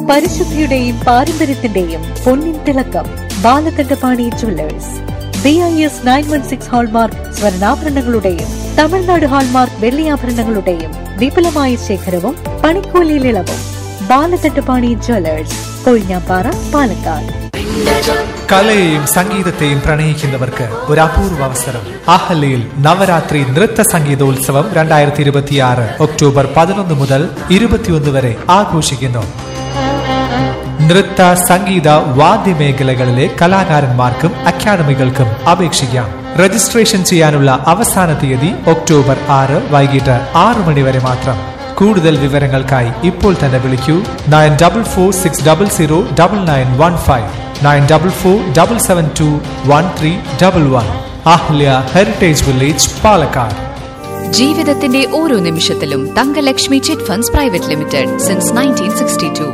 പരിശുദ്ധിയുടെയും പാരമ്പര്യത്തിന്റെയും പൊന്നിൻ തിളക്കം Balakantapani jewellers B I S nine one six hallmark സ്വർണ്ണാഭരണങ്ങളുടെയും തമിഴ്നാട് ഹാൾമാർക്ക് വെള്ളിയാഭരണങ്ങളുടെയും വിപുലമായ ശേഖരവും പണിക്കൂലിയിൽ ഇളവും ബാലകണ്ഠപാണി ജുവല്ലേഴ്സ് കൊഴിഞ്ഞാപ്പാറ പാലക്കാട് കലയെയും സംഗീതത്തെയും പ്രണയിക്കുന്നവർക്ക് ഒരു അപൂർവ അവസരം അഹല്യയിൽ നവരാത്രി നൃത്ത സംഗീതോത്സവം രണ്ടായിരത്തി ഇരുപത്തിയാറ് ഒക്ടോബർ പതിനൊന്ന് മുതൽ ഇരുപത്തിയൊന്ന് വരെ ആഘോഷിക്കുന്നു നൃത്ത സംഗീത വാദ്യമേഖലകളിലെ കലാകാരന്മാർക്കും അക്കാദമികൾക്കും അപേക്ഷിക്കാം രജിസ്ട്രേഷൻ ചെയ്യാനുള്ള അവസാന തീയതി ഒക്ടോബർ ആറ് വൈകിട്ട് ആറു മണി വരെ മാത്രം കൂടുതൽ വിവരങ്ങൾക്കായി ഇപ്പോൾ തന്നെ വിളിക്കൂ nine double four six double zero double nine one five nine double four double seven two one three double one Ahalya heritage village Palakkad ജീവിതത്തിന്റെ ഓരോ നിമിഷത്തിലും Thangalakshmi chit funds private limited since nineteen sixty two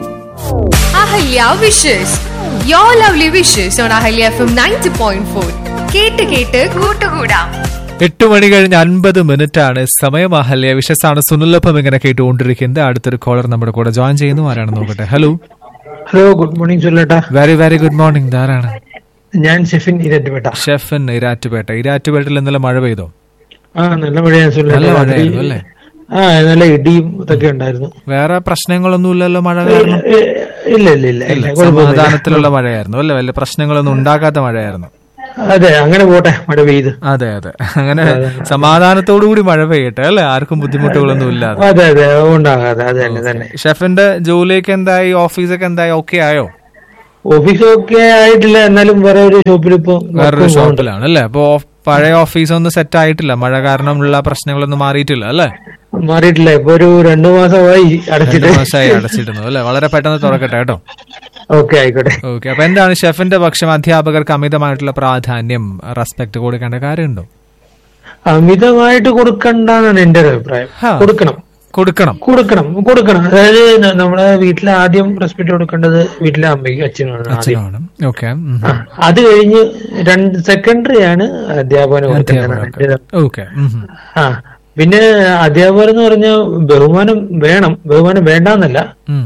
Ahalya wishes you lovely wishes on Ahalya F M ninety point four കേട്ട് കേട്ട് കൂട്ടുകൂടാം എട്ട് മണി കഴിഞ്ഞ് അൻപത് minute ആണ് സമയം അഹല്യ വിശസാണ് സുനിലൊപ്പം ഇങ്ങനെ കേട്ടുകൊണ്ടിരിക്കുന്നത് അടുത്തൊരു കോളർ നമ്മുടെ കൂടെ ജോയിൻ ചെയ്യുന്നു ആരാണെന്ന് നോക്കട്ടെ ഹലോ ഹലോ ഗുഡ് മോർണിംഗ് ചൊല്ലട്ടാ വെരി വെരി ഗുഡ് മോർണിംഗ് ധാരാണ് ഞാൻ ഷെഫിൻ ഇരട്ടുപേട്ട ഷെഫൻ ഇരാറ്റുപേട്ട ഇരാറ്റുപേട്ടയിൽ ഇന്നലെ മഴ പെയ്തോ ആ നല്ല മഴയാ നല്ല ചൊല്ലട്ടാ മഴയായിരുന്നു അല്ലേ ആ നല്ല ഇടിയും ഇതൊക്കെ ഉണ്ടായിരുന്നു വേറെ പ്രശ്നങ്ങളൊന്നുമില്ലല്ലോ മഴ കാരണം ഏ, ഇല്ല ഇല്ല ഇല്ല ഇല്ല ഇല്ല കുഴപ്പമൊന്നുമില്ല. സമാധാനത്തിലുള്ള മഴയായിരുന്നു അല്ലേ വലിയ പ്രശ്നങ്ങളൊന്നും ഉണ്ടാക്കാത്ത മഴയായിരുന്നു അതെ അങ്ങനെ പോട്ടെ മഴ പെയ്ത് അതെ അതെ അങ്ങനെ സമാധാനത്തോടു കൂടി മഴ പെയ്യട്ടെ അല്ലേ ആർക്കും ബുദ്ധിമുട്ടുകളൊന്നും ഇല്ലാതെ അതെ അതെ ഉണ്ടാകാതെ അത് തന്നെ തന്നെ ഷെഫിന്റെ ജോലിയൊക്കെ എന്തായി ഓഫീസൊക്കെ എന്തായി ഓക്കെ ആയോ ഓഫീസ് ഒക്കെ ആയിട്ടില്ല എന്നാലും വേറെ ഒരു ഷോപ്പിൽ ഇപ്പൊ വേറൊരു ഷോപ്പിലാണ് അല്ലേ അപ്പൊ ഓഫ്- പഴയ ഓഫീസ് ഒന്നും സെറ്റ് ആയിട്ടില്ല മഴ കാരണമുള്ള പ്രശ്നങ്ങളൊന്നും മാറിയിട്ടില്ല അല്ലേ മാറിയിട്ടില്ല ഇപ്പൊ ഒരു രണ്ടു മാസമായി രണ്ടു അടച്ചിട്ട് മാസമായി അടച്ചിരുന്നു അല്ലേ വളരെ പെട്ടെന്ന് തുറക്കട്ടെ കേട്ടോ ഓക്കെ ആയിക്കോട്ടെ ഓക്കെ അപ്പൊ എന്താണ് ഷെഫിന്റെ പക്ഷം അധ്യാപകർക്ക് അമിതമായിട്ടുള്ള പ്രാധാന്യം റെസ്പെക്ട് കൊടുക്കേണ്ട കാര്യമുണ്ടോ അമിതമായിട്ട് കൊടുക്കണ്ടെന്നാണ് എന്റെ ഒരു അഭിപ്രായം ഹാ. കൊടുക്കണം കൊടുക്കണം കൊടുക്കണം കൊടുക്കണം അതായത് ന- നമ്മുടെ വീട്ടിലെ ആദ്യം റെസ്പെക്ട് കൊടുക്കേണ്ടത് വീട്ടിലെ അമ്മയ്ക്കും അച്ഛനുമാണ് ആദ്യം അച്ഛനാണ് ഓക്കെ ആ, അത് കഴിഞ്ഞ് രണ്ട് സെക്കൻഡറി ആണ് അധ്യാപനം കൊടുക്കേണ്ടതാണ് എന്റെ ഒരു- ഓക്കെ ആ പിന്നെ അധ്യാപകർ എന്ന് പറഞ്ഞാൽ ബഹുമാനം വേണം ബഹുമാനം വേണ്ടാന്നല്ല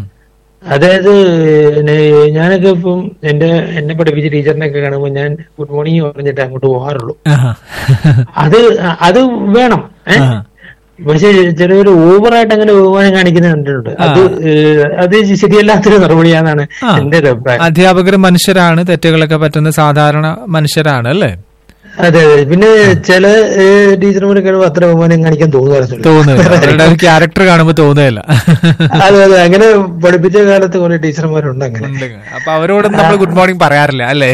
അതായത് നെ- ഞാനൊക്കെ ഇപ്പം എന്റെ എന്നെ പഠിപ്പിച്ച ടീച്ചറിനെയൊക്കെ കാണുമ്പോൾ ഞാൻ ഗുഡ് മോർണിംഗ് പറഞ്ഞിട്ട് അങ്ങോട്ട് പോകാറുള്ളൂ അത് അത് വേണം ഏഹ് പക്ഷെ ചിലവര് ഓവറായിട്ട് അങ്ങനെ ബഹുമാനം കാണിക്കുന്നത് കണ്ടിട്ടുണ്ട് അത് ഏഹ്, അത് ശരിയല്ലാത്തൊരു നടപടിയാണെന്നാണ് ആ. എന്റെ ഒരു അഭിപ്രായം അധ്യാപകർ മനുഷ്യരാണ് തെറ്റുകളൊക്കെ പറ്റുന്ന സാധാരണ മനുഷ്യരാണ് അല്ലേ അതെ അതെ പിന്നെ ചില ഏഹ്, ടീച്ചർമാരെ കഴിയുമ്പോൾ അത്ര ബഹുമാനം കാണിക്കാൻ തോന്നുന്നു തോന്നുന്നില്ല അവരുടെ ഒരു ക്യാരക്ടർ കാണുമ്പോൾ തോന്നുകയില്ല അതെ അതെ അങ്ങനെ പഠിപ്പിച്ച കാലത്ത് കുറെ ടീച്ചർമാരുണ്ട് അങ്ങനെ ഉണ്ട്. അപ്പൊ അവരോട് നമ്മൾ ഗുഡ് മോർണിംഗ് പറയാറില്ല അല്ലേ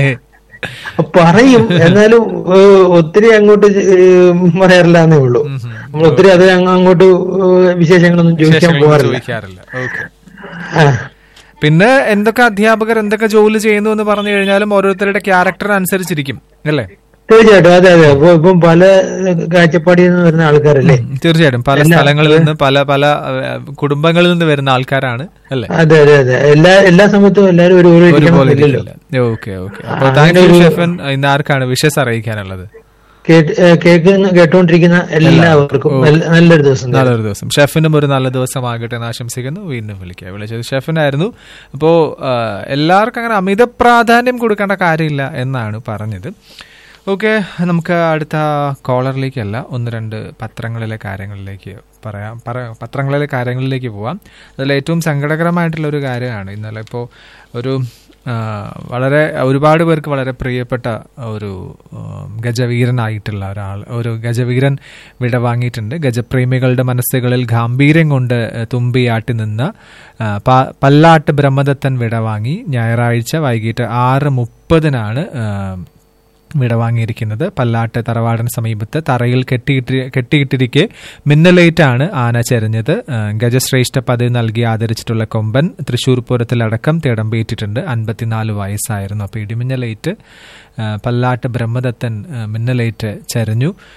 പറയും എന്നാലും ഏഹ്, ഒത്തിരി അങ്ങോട്ട് ഏഹ്, പറയാറില്ല എന്നേ ഉള്ളൂ നമ്മൾ ഒത്തിരി അത് അങ്ങ് അങ്ങോട്ട് ഏഹ്, വിശേഷങ്ങളൊന്നും ചോദിക്കാൻ വിശേഷങ്ങളൊന്നും പോകാറില്ല ചോദിക്കാറില്ല ഓക്കെ ആ. പിന്നെ എന്തൊക്കെ അധ്യാപകർ എന്തൊക്കെ ജോലി ചെയ്യുന്നു എന്ന് പറഞ്ഞു കഴിഞ്ഞാലും ഓരോരുത്തരുടെ ക്യാരക്ടർ അനുസരിച്ചിരിക്കും അല്ലേ തീർച്ചയായിട്ടും അതെ അതെ ഇപ്പൊ ഇപ്പം പല കാഴ്ചപ്പാടിൽ നിന്ന് വരുന്ന ആൾക്കാരല്ലേ ഉം, തീർച്ചയായിട്ടും പല സ്ഥലങ്ങളിൽ നിന്ന് പല പല ഏഹ്, കുടുംബങ്ങളിൽ നിന്ന് വരുന്ന ആൾക്കാരാണ് അല്ലേ അതെ അതെ അതെ എല്ലാ എല്ലാ സമയത്തും എല്ലാവരും ഒരു ഒരു ഒരുപോലെ ഇരിക്കണമെന്നില്ലല്ലോ ഇരിക്കില്ല ഓക്കെ ഓക്കെ അപ്പൊ താങ്ക് യു ഷെഫൻ ഇന്ന് ആർക്കാണ് വിഷസ് അറിയിക്കാനുള്ളത് കേട്ട്- ഏഹ് കേൾക്കുന്ന കേട്ടോണ്ടിരിക്കുന്ന എല്ലാവർക്കും നല്ല- നല്ലൊരു ദിവസം നേരുന്നു. നല്ലൊരു ദിവസം ഷെഫിനും ഒരു നല്ല ദിവസമാകട്ടെ എന്ന് ആശംസിക്കുന്നു വീണ്ടും വിളിക്കുക വിളിച്ചത് ഷെഫിനായിരുന്നു അപ്പോ ആ, എല്ലാവർക്കും അങ്ങനെ അമിത പ്രാധാന്യം കൊടുക്കേണ്ട കാര്യമില്ല എന്നാണ് പറഞ്ഞത് ഓക്കെ നമുക്ക് അടുത്ത കോളറിലേക്കല്ല ഒന്ന് രണ്ട് പത്രങ്ങളിലെ കാര്യങ്ങളിലേക്ക് പറയാം പറ പത്രങ്ങളിലെ കാര്യങ്ങളിലേക്ക് പോവാം അതിൽ ഏറ്റവും സങ്കടകരമായിട്ടുള്ള ഒരു കാര്യമാണ് ഇന്നലെ ഇപ്പോൾ ഒരു ആ, വളരെ ഒരുപാട് പേർക്ക് വളരെ പ്രിയപ്പെട്ട ഒരു ഉം, ഗജവീരനായിട്ടുള്ള ഒരാൾ ഒരു ഗജവീരൻ വിടവാങ്ങിയിട്ടുണ്ട് ഗജപ്രേമികളുടെ മനസ്സുകളിൽ ഗാംഭീര്യം കൊണ്ട് തുമ്പിയാട്ടി നിന്ന ആ, പ- പല്ലാട്ട് ബ്രഹ്മദത്തൻ വിടവാങ്ങി ഞായറാഴ്ച വൈകിട്ട് ആറ് മുപ്പതിനാണ് ആ, വിടവാങ്ങിയിരിക്കുന്നത് പല്ലാട്ട് തറവാടിന് സമീപത്ത് തറയിൽ കെട്ടിയിട്ട് കെട്ടിയിട്ടിരിക്കെ മിന്നലേറ്റാണ് ആന ചെരിഞ്ഞത് ആ, ഗജശ്രേഷ്ഠ പദവി നൽകി ആദരിച്ചിട്ടുള്ള കൊമ്പൻ തൃശൂർ പൂരത്തിലടക്കം തിടമ്പേറ്റിട്ടുണ്ട് അൻപത്തിനാല് വയസ്സായിരുന്നു അപ്പോൾ ഇടിമിന്നലേറ്റ് ആ, പല്ലാട്ട് ബ്രഹ്മദത്തൻ ആ, മിന്നലേറ്റ് ചരിഞ്ഞു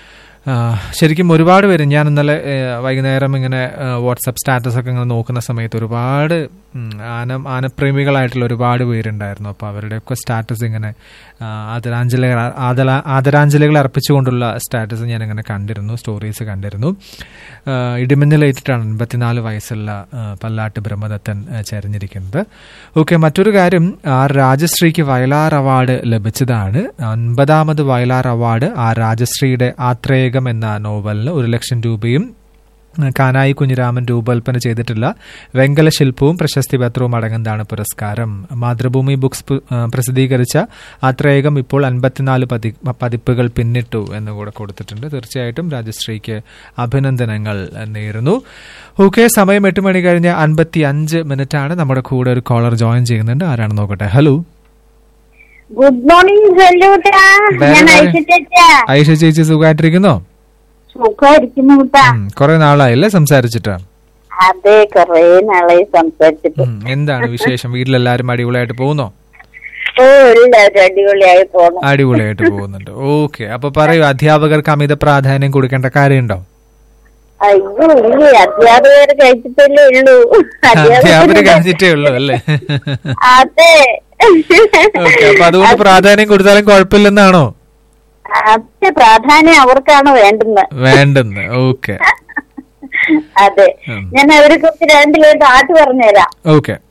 ആ, ശരിക്കും ഒരുപാട് പേര് ഞാൻ ഇന്നലെ ഏ, വൈകുന്നേരം ഇങ്ങനെ ഏ, വാട്സപ്പ് സ്റ്റാറ്റസ് ഒക്കെ ഇങ്ങനെ നോക്കുന്ന സമയത്ത് ഒരുപാട് ഉം, ആന ആനപ്രേമികളായിട്ടുള്ള ഒരുപാട് പേരുണ്ടായിരുന്നു അപ്പോൾ അവരുടെയൊക്കെ സ്റ്റാറ്റസ് ഇങ്ങനെ ആ, ആദരാഞ്ജലികൾ ആദല- ആദരാഞ്ജലികൾ അർപ്പിച്ചുകൊണ്ടുള്ള സ്റ്റാറ്റസ് ഞാൻ ഇങ്ങനെ കണ്ടിരുന്നു സ്റ്റോറീസ് കണ്ടിരുന്നു ആ, ഇടിമിന്നലേറ്റിട്ടാണ് എൺപത്തിനാല് വയസ്സുള്ള ആ, പല്ലാട്ട് ബ്രഹ്മദത്തൻ ആ, ചരിഞ്ഞിരിക്കുന്നത് ഓക്കെ മറ്റൊരു കാര്യം ആർ രാജശ്രീക്ക് വയലാർ അവാർഡ് ലഭിച്ചതാണ് ഒൻപതാമത് വയലാർ അവാർഡ് ആ രാജശ്രീയുടെ ആത്രേയകം എന്ന നോവലിന് ഒരു ലക്ഷം രൂപയും കാനായി കുഞ്ഞിരാമൻ രൂപകൽപ്പന ചെയ്തിട്ടുള്ള വെങ്കല ശില്പവും പ്രശസ്തി പത്രവും അടങ്ങുന്നതാണ് പുരസ്കാരം മാതൃഭൂമി ബുക്സ് പു- ആ, പ്രസിദ്ധീകരിച്ച ആത്രേയകം ഇപ്പോൾ അൻപത്തിനാല് പതി പതിപ്പുകൾ പിന്നിട്ടു എന്ന് കൂടെ കൊടുത്തിട്ടുണ്ട് തീർച്ചയായിട്ടും രാജശ്രീക്ക് അഭിനന്ദനങ്ങൾ നേരുന്നു ഓക്കെ സമയം എട്ട് മണി കഴിഞ്ഞ് അൻപത്തി അഞ്ച് മിനിറ്റ് ആണ് നമ്മുടെ കൂടെ ഒരു കോളർ ജോയിൻ ചെയ്യുന്നുണ്ട് ആരാണ് നോക്കട്ടെ ഹലോ ഗുഡ് മോർണിംഗ് സല്യൂട്ടാ ഞാൻ Very, very- ഐശ്വര്യ ചേച്ചാ ഐഷ ചേച്ചി സുഖമായിട്ടിരിക്കുന്നോ സുഖമായിരിക്കുന്നു കൂട്ടാ ഉം, കുറെ നാളായില്ലേ സംസാരിച്ചിട്ട് അതെ കൊറേ നാളായി സംസാരിച്ചിട്ട് ഉം, എന്താണ് വിശേഷം വീട്ടിലെല്ലാരും അടിപൊളിയായിട്ട് പോകുന്നോ ഓ എല്ലാവരും അടിപൊളിയായി പോന്നു അടിപൊളിയായിട്ട് പോകുന്നുണ്ട് ഓക്കെ അപ്പൊ പറയൂ അധ്യാപകർക്ക് അമിത പ്രാധാന്യം കൊടുക്കേണ്ട കാര്യമുണ്ടോ അയ്യോ ഇല്ലേ അധ്യാപകർ കഴിച്ചിട്ടല്ലേ ഉള്ളൂ അധ്യാപകർ കഴിഞ്ഞിട്ടേ ഉള്ളൂ അല്ലേ അതെ ഓക്കെ അപ്പൊ അതുകൊണ്ട് പ്രാധാന്യം കൊടുത്താലും കുഴപ്പമില്ലെന്നാണോ അതെ പ്രാധാന്യം അവർക്കാണ് വേണ്ടുന്നത് വേണ്ടെന്ന് ഓക്കെ അതെ ഉം. ഞാൻ അവരെ കുറിച്ച് രണ്ടിലേക്ക് പാട്ട് പറഞ്ഞുതരാം ഓക്കെ